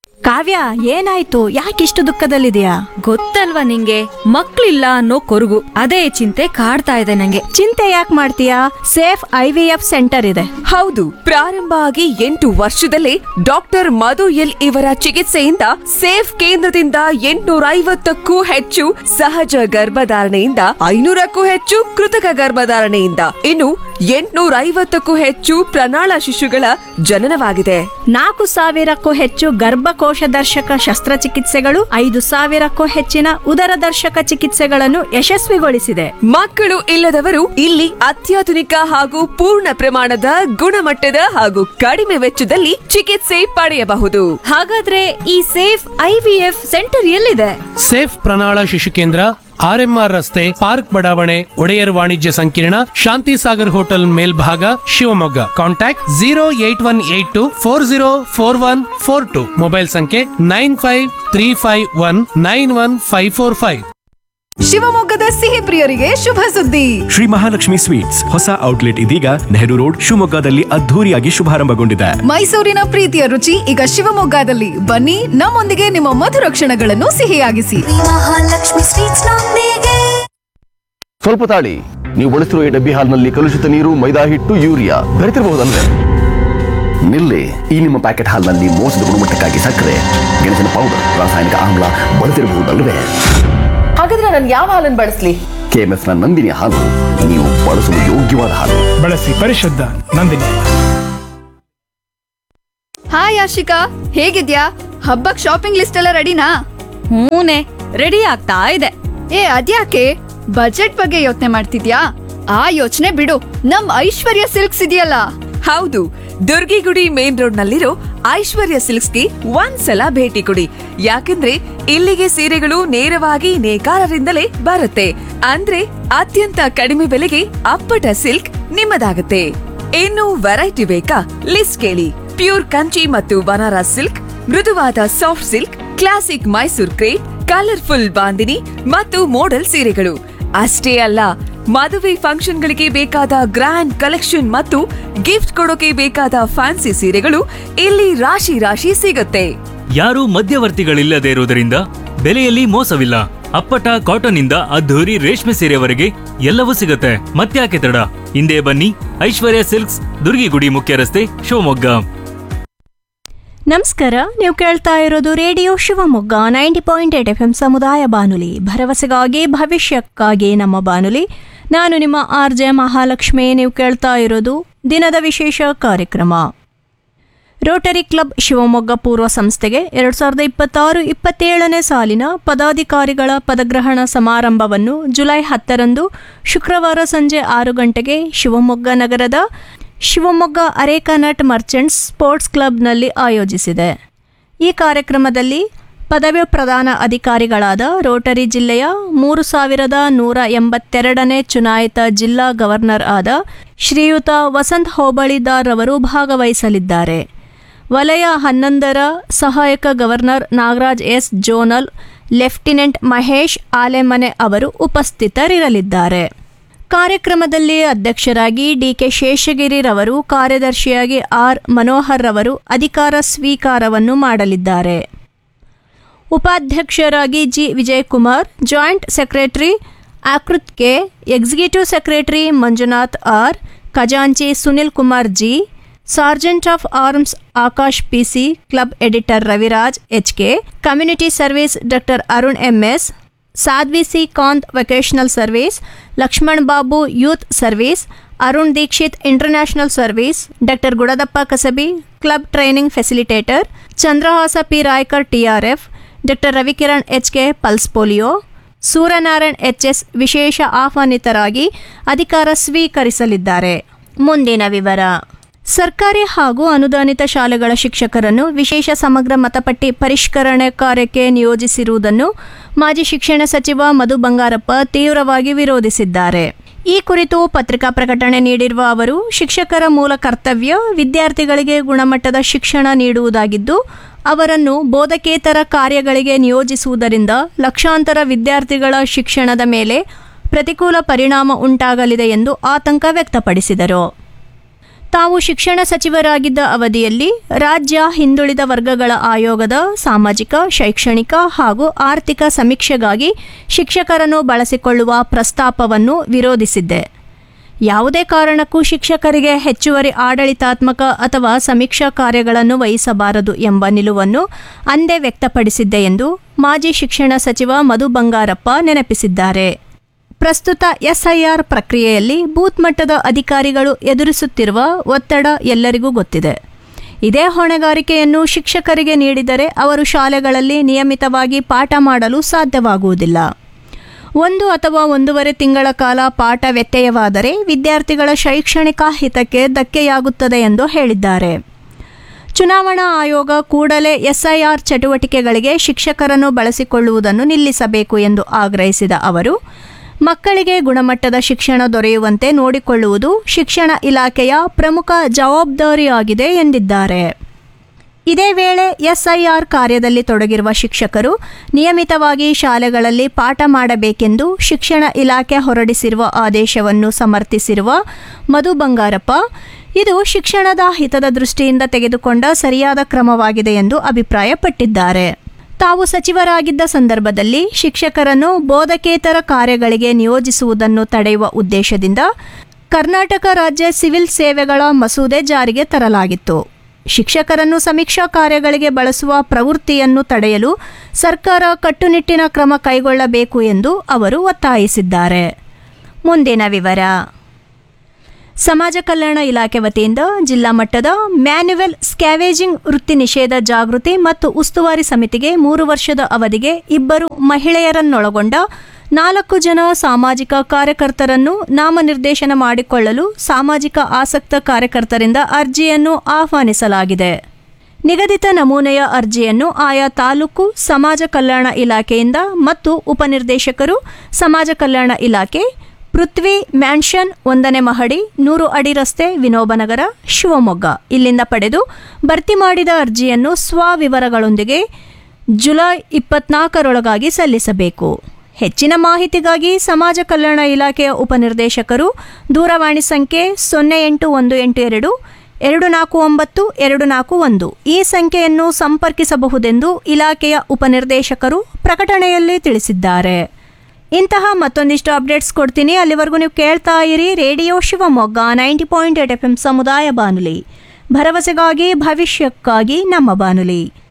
ಕಾವ್ಯ ಏನಾಯ್ತು ಯಾಕಿಷ್ಟು ದುಃಖದಲ್ಲಿದೆಯಾ ಗೊತ್ತಲ್ವಾ ನಿಂಗೆ ಮಕ್ಳಿಲ್ಲ ಅನ್ನೋ ಕೊರಗು ಅದೇ ಚಿಂತೆ ಕಾಡ್ತಾ ಇದೆ ನಂಗೆ ಚಿಂತೆ ಯಾಕೆ ಮಾಡ್ತೀಯಾ safe I V F centre ಇದೆ ಹೌದು ಪ್ರಾರಂಭ ಆಗಿ ಎಂಟು ವರ್ಷದಲ್ಲೇ ಡಾಕ್ಟರ್ ಮಧು ಎಲ್ ಇವರ ಚಿಕಿತ್ಸೆಯಿಂದ ಸೇಫ್ ಕೇಂದ್ರದಿಂದ ಎಂಟುನೂರ ಐವತ್ತಕ್ಕೂ ಹೆಚ್ಚು ಸಹಜ ಗರ್ಭಧಾರಣೆಯಿಂದ ಐನೂರಕ್ಕೂ ಹೆಚ್ಚು ಕೃತಕ ಗರ್ಭಧಾರಣೆಯಿಂದ ಇನ್ನು ಎಂಟುನೂರ ಐವತ್ತಕ್ಕೂ ಹೆಚ್ಚು ಪ್ರಣಾಳ ಶಿಶುಗಳ ಜನನವಾಗಿದೆ ನಾಲ್ಕು ಸಾವಿರಕ್ಕೂ ಹೆಚ್ಚು ಗರ್ಭಕೋಶ ದರ್ಶಕ ಶಸ್ತ್ರಚಿಕಿತ್ಸೆಗಳು ಐದು ಸಾವಿರಕ್ಕೂ ಹೆಚ್ಚಿನ ಉದರ ದರ್ಶಕ ಚಿಕಿತ್ಸೆಗಳನ್ನು ಯಶಸ್ವಿಗೊಳಿಸಿದೆ ಮಕ್ಕಳು ಇಲ್ಲದವರು ಇಲ್ಲಿ ಅತ್ಯಾಧುನಿಕ ಹಾಗೂ ಪೂರ್ಣ ಪ್ರಮಾಣದ ಗುಣಮಟ್ಟದ ಹಾಗೂ ಕಡಿಮೆ ವೆಚ್ಚದಲ್ಲಿ ಚಿಕಿತ್ಸೆ ಪಡೆಯಬಹುದು ಹಾಗಾದ್ರೆ ಈ safe I V F centre ಎಲ್ಲಿದೆ ಸೇಫ್ ಪ್ರಣಾಳ ಶಿಶು ಕೇಂದ್ರ ಆರ್ಎಂಆರ್ ರಸ್ತೆ ಪಾರ್ಕ್ ಬಡಾವಣೆ ಒಡೆಯರ್ ವಾಣಿಜ್ಯ ಸಂಕೀರ್ಣ ಶಾಂತಿ ಸಾಗರ್ ಹೋಟೆಲ್ ಮೇಲ್ಭಾಗ Shivamogga contact zero eight one eight two four zero four one four two mobile ಸಂಖ್ಯೆ nine five three five one nine one five four five ಶಿವಮೊಗ್ಗದ ಸಿಹಿ ಪ್ರಿಯರಿಗೆ ಶುಭ ಸುದ್ದಿ ಶ್ರೀ ಮಹಾಲಕ್ಷ್ಮಿ ಸ್ವೀಟ್ಸ್ ಹೊಸ ಔಟ್ಲೆಟ್ ಇದೀಗ ನೆಹರು ರೋಡ್ ಶಿವಮೊಗ್ಗದಲ್ಲಿ ಅದ್ಧೂರಿಯಾಗಿ ಶುಭಾರಂಭಗೊಂಡಿದೆ ಮೈಸೂರಿನ ಪ್ರೀತಿಯ ರುಚಿ ಈಗ ಶಿವಮೊಗ್ಗದಲ್ಲಿ ಬನ್ನಿ ನಮ್ಮೊಂದಿಗೆ ನಿಮ್ಮ ಮಧುರ ಕ್ಷಣಗಳನ್ನು ಸಿಹಿಯಾಗಿಸಿ ಮಹಾಲಕ್ಷ್ಮಿ ಸ್ವೀಟ್ಸ್ ನೊಂದಿಗೆ ಸ್ವಲ್ಪ ತಾಳಿ ನೀವು ಬಳಸಿರುವ ಈ ಡಬ್ಬಿ ಹಾಲ್ನಲ್ಲಿ ಕಲುಷಿತ ನೀರು ಮೈದಾ ಹಿಟ್ಟು ಯೂರಿಯಾ ಬೆರೆತಿರಬಹುದಲ್ವೇ ನಿಲ್ಲಿ ಈ ನಿಮ್ಮ ಪ್ಯಾಕೆಟ್ ಹಾಲ್ನಲ್ಲಿ ಮೋಸದ ಗುಣಮಟ್ಟಕ್ಕಾಗಿ ಸಕ್ಕರೆ ಗೆಣಸಿನ ಪೌಡರ್ ರಾಸಾಯನಿಕ ಆಮ್ಲ ಬಳಸಿರಬಹುದಲ್ವೇ ಹಾಗಾದ್ರೆ ನಾನು ಯಾವ ಹಾಲನ್ನು ಬಳಸಲಿ ಕೆಎಂಎಫ್ ನ ನಂದಿನಿ ಹಾಲು ನೀವು ಬಳಸಲು ಯೋಗ್ಯವಾದ ಹಾಲು ಬಳಸಿ ಪರಿಶುದ್ಧ ನಂದಿನಿ ಹಾಯ್ ಆಶಿಕಾ ಹೇಗಿದ್ಯಾ ಹಬ್ಬಕ್ ಶಾಪಿಂಗ್ ಲಿಸ್ಟ್ ಎಲ್ಲ ರೆಡಿನಾ ಹೂನೆ ರೆಡಿ ಆಗ್ತಾ ಇದೆ ಏ ಅದ್ಯಾಕೆ ಬಜೆಟ್ ಬಗ್ಗೆ ಯೋಚನೆ ಮಾಡ್ತಿದ್ಯಾ ಆ ಯೋಚನೆ ಬಿಡು ನಮ್ ಐಶ್ವರ್ಯ ಸಿಲ್ಕ್ಸ್ ಇದೆಯಲ್ಲ ಹೌದು ದುರ್ಗಿಗುಡಿ ಮೇನ್ ರೋಡ್ ನಲ್ಲಿರೋ ಐಶ್ವರ್ಯ ಸಿಲ್ಕ್ಸ್ಗೆ ಒಂದ್ಸಲ ಭೇಟಿ ಕೊಡಿ ಯಾಕಂದ್ರೆ ಇಲ್ಲಿಗೆ ಸೀರೆಗಳು ನೇರವಾಗಿ ನೇಕಾರರಿಂದಲೇ ಬರುತ್ತೆ ಅಂದ್ರೆ ಅತ್ಯಂತ ಕಡಿಮೆ ಬೆಲೆಗೆ ಅಪ್ಪಟ ಸಿಲ್ಕ್ ನಿಮ್ಮದಾಗುತ್ತೆ ಇನ್ನು ವೆರೈಟಿ ಬೇಕಾ ಲಿಸ್ಟ್ ಕೇಳಿ ಪ್ಯೂರ್ ಕಂಚಿ ಮತ್ತು ಬನಾರಸ್ ಸಿಲ್ಕ್ ಮೃದುವಾದ soft silk classic Mysore crepe colourful bandhani ಮತ್ತು ಮೋಡಲ್ ಸೀರೆಗಳು ಅಷ್ಟೇ ಅಲ್ಲ ಮದುವೆ ಫಂಕ್ಷನ್ಗಳಿಗೆ ಬೇಕಾದ ಗ್ರ್ಯಾಂಡ್ ಕಲೆಕ್ಷನ್ ಮತ್ತು ಗಿಫ್ಟ್ ಕೊಡೋಕೆ ಬೇಕಾದ ಫ್ಯಾನ್ಸಿ ಸೀರೆಗಳು ಇಲ್ಲಿ ರಾಶಿ ರಾಶಿ ಸಿಗುತ್ತೆ ಯಾರೂ ಮಧ್ಯವರ್ತಿಗಳಿಲ್ಲದೆ ಇರುವುದರಿಂದ ಬೆಲೆಯಲ್ಲಿ ಮೋಸವಿಲ್ಲ ಅಪ್ಪಟ ಕಾಟನ್ ಇಂದ ಅದ್ಧೂರಿ ರೇಷ್ಮೆ ಸೀರೆವರೆಗೆ ಎಲ್ಲವೂ ಸಿಗುತ್ತೆ ಮತ್ತ್ಯಾಕೆ ತಡ ಹಿಂದೆ ಬನ್ನಿ ಐಶ್ವರ್ಯ ಸಿಲ್ಕ್ಸ್ ದುರ್ಗಿಗುಡಿ ಮುಖ್ಯ ರಸ್ತೆ ಶಿವಮೊಗ್ಗ ನಮಸ್ಕಾರ ನೀವು ಕೇಳ್ತಾ ಇರೋದು radio Shivamogga ninety point eight F M ಸಮುದಾಯ ಬಾನುಲಿ ಭರವಸೆಗಾಗಿ ಭವಿಷ್ಯಕ್ಕಾಗಿ ನಮ್ಮ ಬಾನುಲಿ ನಾನು ನಿಮ್ಮ ಆರ್ ಜೆ ಮಹಾಲಕ್ಷ್ಮಿ ನೀವು ಕೇಳ್ತಾ ಇರೋದು ದಿನದ ವಿಶೇಷ ಕಾರ್ಯಕ್ರಮ ರೋಟರಿ ಕ್ಲಬ್ ಶಿವಮೊಗ್ಗ ಪೂರ್ವ ಸಂಸ್ಥೆಗೆ ಎರಡು ಸಾವಿರದ ಇಪ್ಪತ್ತಾರು ಇಪ್ಪತ್ತೇಳನೇ ಸಾಲಿನ ಪದಾಧಿಕಾರಿಗಳ ಪದಗ್ರಹಣ ಸಮಾರಂಭವನ್ನು ಜುಲೈ ಹತ್ತರಂದು ಶುಕ್ರವಾರ ಸಂಜೆ ಆರು ಗಂಟೆಗೆ ಶಿವಮೊಗ್ಗ ನಗರದ ಶಿವಮೊಗ್ಗ ಅರೇಕಾನಟ್ ಮರ್ಚೆಂಟ್ಸ್ ಸ್ಪೋರ್ಟ್ಸ್ ಕ್ಲಬ್ನಲ್ಲಿ ಆಯೋಜಿಸಿದೆ ಈ ಕಾರ್ಯಕ್ರಮದಲ್ಲಿ ಪದವಿ ಪ್ರಧಾನ ಅಧಿಕಾರಿಗಳಾದ ರೋಟರಿ ಜಿಲ್ಲೆಯ ಮೂರು ಸಾವಿರದ ನೂರ ಎಂಬತ್ತೆರಡನೇ ಚುನಾಯಿತ ಜಿಲ್ಲಾ ಗವರ್ನರ್ ಆದ ಶ್ರೀಯುತ ವಸಂತ್ ಹೋಬಳಿದಾರ್ ಅವರು ಭಾಗವಹಿಸಲಿದ್ದಾರೆ ವಲಯ ಹನ್ನೊಂದರ ಸಹಾಯಕ governor Nagaraj S zonal lieutenant Mahesh Alemane ಅವರು ಉಪಸ್ಥಿತರಿರಲಿದ್ದಾರೆ ಕಾರ್ಯಕ್ರಮದಲ್ಲಿ ಅಧ್ಯಕ್ಷರಾಗಿ ಡಿಕೆ ಶೇಷಗಿರಿರವರು ಕಾರ್ಯದರ್ಶಿಯಾಗಿ ಆರ್ ಮನೋಹರ್ ರವರು ಅಧಿಕಾರ ಸ್ವೀಕಾರವನ್ನು ಮಾಡಲಿದ್ದಾರೆ ಉಪಾಧ್ಯಕ್ಷರಾಗಿ G Vijayakumar joint secretary Akruth K executive secretary Manjunath R ಖಜಾಂಚಿ Sunil Kumar G sergeant of arms Akash P C club editor Raviraj H K community service doctor Arun M S Sadhvi C Kanth vocational service Lakshman Babu youth service Arun Dikshit international service doctor Gudadappa Kasabi club training facilitator Chandrahasa P Raikar T R F doctor Ravikiran H K pulse polio Suryanarayan H S ವಿಶೇಷ ಆಹ್ವಾನಿತರಾಗಿ ಅಧಿಕಾರ ಸ್ವೀಕರಿಸಲಿದ್ದಾರೆ ಮುಂದಿನ ವಿವರ ಸರ್ಕಾರಿ ಹಾಗೂ ಅನುದಾನಿತ ಶಾಲೆಗಳ ಶಿಕ್ಷಕರನ್ನು ವಿಶೇಷ ಸಮಗ್ರ ಮತಪಟ್ಟಿ ಪರಿಷ್ಕರಣೆ ಕಾರ್ಯಕ್ಕೆ ನಿಯೋಜಿಸಿರುವುದನ್ನು ಮಾಜಿ ಶಿಕ್ಷಣ ಸಚಿವ ಮಧು ಬಂಗಾರಪ್ಪ ತೀವ್ರವಾಗಿ ವಿರೋಧಿಸಿದ್ದಾರೆ ಈ ಕುರಿತು ಪತ್ರಿಕಾ ಪ್ರಕಟಣೆ ನೀಡಿರುವ ಅವರು ಶಿಕ್ಷಕರ ಮೂಲ ಕರ್ತವ್ಯ ವಿದ್ಯಾರ್ಥಿಗಳಿಗೆ ಗುಣಮಟ್ಟದ ಶಿಕ್ಷಣ ನೀಡುವುದಾಗಿದ್ದು ಅವರನ್ನು ಬೋಧಕೇತರ ಕಾರ್ಯಗಳಿಗೆ ನಿಯೋಜಿಸುವುದರಿಂದ ಲಕ್ಷಾಂತರ ವಿದ್ಯಾರ್ಥಿಗಳ ಶಿಕ್ಷಣದ ಮೇಲೆ ಪ್ರತಿಕೂಲ ಪರಿಣಾಮ ಉಂಟಾಗಲಿದೆ ಎಂದು ಆತಂಕ ವ್ಯಕ್ತಪಡಿಸಿದರು ತಾವು ಶಿಕ್ಷಣ ಸಚಿವರಾಗಿದ್ದ ಅವಧಿಯಲ್ಲಿ ರಾಜ್ಯ ಹಿಂದುಳಿದ ವರ್ಗಗಳ ಆಯೋಗದ ಸಾಮಾಜಿಕ ಶೈಕ್ಷಣಿಕ ಹಾಗೂ ಆರ್ಥಿಕ ಸಮೀಕ್ಷೆಗಾಗಿ ಶಿಕ್ಷಕರನ್ನು ಬಳಸಿಕೊಳ್ಳುವ ಪ್ರಸ್ತಾಪವನ್ನು ವಿರೋಧಿಸಿದ್ದೆ ಯಾವುದೇ ಕಾರಣಕ್ಕೂ ಶಿಕ್ಷಕರಿಗೆ ಹೆಚ್ಚುವರಿ ಆಡಳಿತಾತ್ಮಕ ಅಥವಾ ಸಮೀಕ್ಷಾ ಕಾರ್ಯಗಳನ್ನು ವಹಿಸಬಾರದು ಎಂಬ ನಿಲುವನ್ನು ಅಂದೇ ವ್ಯಕ್ತಪಡಿಸಿದ್ದೆ ಎಂದು ಮಾಜಿ ಶಿಕ್ಷಣ ಸಚಿವ ಮಧು ಬಂಗಾರಪ್ಪ ನೆನಪಿಸಿದ್ದಾರೆ ಪ್ರಸ್ತುತ ಎಸ್ಐಆರ್ ಪ್ರಕ್ರಿಯೆಯಲ್ಲಿ ಬೂತ್ ಮಟ್ಟದ ಅಧಿಕಾರಿಗಳು ಎದುರಿಸುತ್ತಿರುವ ಒತ್ತಡ ಎಲ್ಲರಿಗೂ ಗೊತ್ತಿದೆ ಇದೇ ಹೊಣೆಗಾರಿಕೆಯನ್ನು ಶಿಕ್ಷಕರಿಗೆ ನೀಡಿದರೆ ಅವರು ಶಾಲೆಗಳಲ್ಲಿ ನಿಯಮಿತವಾಗಿ ಪಾಠ ಮಾಡಲು ಸಾಧ್ಯವಾಗುವುದಿಲ್ಲ ಒಂದು ಅಥವಾ ಒಂದೂವರೆ ತಿಂಗಳ ಕಾಲ ಪಾಠ ವ್ಯತ್ಯಯವಾದರೆ ವಿದ್ಯಾರ್ಥಿಗಳ ಶೈಕ್ಷಣಿಕ ಹಿತಕ್ಕೆ ಧಕ್ಕೆಯಾಗುತ್ತದೆ ಎಂದು ಹೇಳಿದ್ದಾರೆ ಚುನಾವಣಾ ಆಯೋಗ ಕೂಡಲೇ ಎಸ್ಐಆರ್ ಚಟುವಟಿಕೆಗಳಿಗೆ ಶಿಕ್ಷಕರನ್ನು ಬಳಸಿಕೊಳ್ಳುವುದನ್ನು ನಿಲ್ಲಿಸಬೇಕು ಎಂದು ಆಗ್ರಹಿಸಿದ ಅವರು ಮಕ್ಕಳಿಗೆ ಗುಣಮಟ್ಟದ ಶಿಕ್ಷಣ ದೊರೆಯುವಂತೆ ನೋಡಿಕೊಳ್ಳುವುದು ಶಿಕ್ಷಣ ಇಲಾಖೆಯ ಪ್ರಮುಖ ಜವಾಬ್ದಾರಿಯಾಗಿದೆ ಎಂದಿದ್ದಾರೆ ಇದೇ ವೇಳೆ ಎಸ್ಐಆರ್ ಕಾರ್ಯದಲ್ಲಿ ತೊಡಗಿರುವ ಶಿಕ್ಷಕರು ನಿಯಮಿತವಾಗಿ ಶಾಲೆಗಳಲ್ಲಿ ಪಾಠ ಮಾಡಬೇಕೆಂದು ಶಿಕ್ಷಣ ಇಲಾಖೆ ಹೊರಡಿಸಿರುವ ಆದೇಶವನ್ನು ಸಮರ್ಥಿಸಿರುವ ಮಧು ಬಂಗಾರಪ್ಪ ಇದು ಶಿಕ್ಷಣದ ಹಿತದ ದೃಷ್ಟಿಯಿಂದ ತೆಗೆದುಕೊಂಡ ಸರಿಯಾದ ಕ್ರಮವಾಗಿದೆ ಎಂದು ಅಭಿಪ್ರಾಯಪಟ್ಟಿದ್ದಾರೆ ತಾವು ಸಚಿವರಾಗಿದ್ದ ಸಂದರ್ಭದಲ್ಲಿ ಶಿಕ್ಷಕರನ್ನು ಬೋಧಕೇತರ ಕಾರ್ಯಗಳಿಗೆ ನಿಯೋಜಿಸುವುದನ್ನು ತಡೆಯುವ ಉದ್ದೇಶದಿಂದ ಕರ್ನಾಟಕ ರಾಜ್ಯ ಸಿವಿಲ್ ಸೇವೆಗಳ ಮಸೂದೆ ಜಾರಿಗೆ ತರಲಾಗಿತ್ತು ಶಿಕ್ಷಕರನ್ನು ಸಮೀಕ್ಷಾ ಕಾರ್ಯಗಳಿಗೆ ಬಳಸುವ ಪ್ರವೃತ್ತಿಯನ್ನು ತಡೆಯಲು ಸರ್ಕಾರ ಕಟ್ಟುನಿಟ್ಟಿನ ಕ್ರಮ ಕೈಗೊಳ್ಳಬೇಕು ಎಂದು ಅವರು ಒತ್ತಾಯಿಸಿದ್ದಾರೆ ಮುಂದಿನ ವಿವರ ಸಮಾಜ ಕಲ್ಯಾಣ ಇಲಾಖೆ ವತಿಯಿಂದ ಜಿಲ್ಲಾ ಮಟ್ಟದ ಮ್ಯಾನ್ಯುವಲ್ ಸ್ಕ್ಯಾವೇಜಿಂಗ್ ವೃತ್ತಿ ನಿಷೇಧ ಜಾಗೃತಿ ಮತ್ತು ಉಸ್ತುವಾರಿ ಸಮಿತಿಗೆ ಮೂರು ವರ್ಷದ ಅವಧಿಗೆ ಇಬ್ಬರು ಮಹಿಳೆಯರನ್ನೊಳಗೊಂಡ ನಾಲ್ಕು ಜನ ಸಾಮಾಜಿಕ ಕಾರ್ಯಕರ್ತರನ್ನು ನಾಮನಿರ್ದೇಶನ ಮಾಡಿಕೊಳ್ಳಲು ಸಾಮಾಜಿಕ ಆಸಕ್ತ ಕಾರ್ಯಕರ್ತರಿಂದ ಅರ್ಜಿಯನ್ನು ಆಹ್ವಾನಿಸಲಾಗಿದೆ ನಿಗದಿತ ನಮೂನೆಯ ಅರ್ಜಿಯನ್ನು ಆಯಾ ತಾಲೂಕು ಸಮಾಜ ಕಲ್ಯಾಣ ಇಲಾಖೆಯಿಂದ ಮತ್ತು ಉಪನಿರ್ದೇಶಕರು ಸಮಾಜ ಕಲ್ಯಾಣ ಇಲಾಖೆ ಪೃಥ್ವಿ ಮ್ಯಾನ್ಷನ್ ಒಂದನೇ ಮಹಡಿ ನೂರು ಅಡಿ ರಸ್ತೆ ವಿನೋಬನಗರ ಶಿವಮೊಗ್ಗ ಇಲ್ಲಿಂದ ಪಡೆದು ಭರ್ತಿ ಮಾಡಿದ ಅರ್ಜಿಯನ್ನು ಸ್ವವಿವರಗಳೊಂದಿಗೆ ಜುಲೈ ಇಪ್ಪತ್ನಾಲ್ಕರೊಳಗಾಗಿ ಸಲ್ಲಿಸಬೇಕು ಹೆಚ್ಚಿನ ಮಾಹಿತಿಗಾಗಿ ಸಮಾಜ ಕಲ್ಯಾಣ ಇಲಾಖೆಯ ಉಪನಿರ್ದೇಶಕರು ದೂರವಾಣಿ ಸಂಖ್ಯೆ ಸೊನ್ನೆ ಎಂಟು ಒಂದು ಎಂಟು ಎರಡು ಎರಡು ನಾಲ್ಕು ಒಂಬತ್ತು ಎರಡು ನಾಲ್ಕು ಒಂದು ಈ ಸಂಖ್ಯೆಯನ್ನು ಸಂಪರ್ಕಿಸಬಹುದೆಂದು ಇಲಾಖೆಯ ಉಪನಿರ್ದೇಶಕರು ಪ್ರಕಟಣೆಯಲ್ಲಿ ತಿಳಿಸಿದ್ದಾರೆ ಇಂತಹ ಮತ್ತೊಂದಿಷ್ಟು ಅಪ್ಡೇಟ್ಸ್ ಕೊಡ್ತೀನಿ ಅಲ್ಲಿವರೆಗೂ ನೀವು ಕೇಳ್ತಾ ಇರಿ radio Shivamogga ninety point eight F M ಸಮುದಾಯ ಬಾನುಲಿ ಭರವಸೆಗಾಗಿ ಭವಿಷ್ಯಕ್ಕಾಗಿ ನಮ್ಮ ಬಾನುಲಿ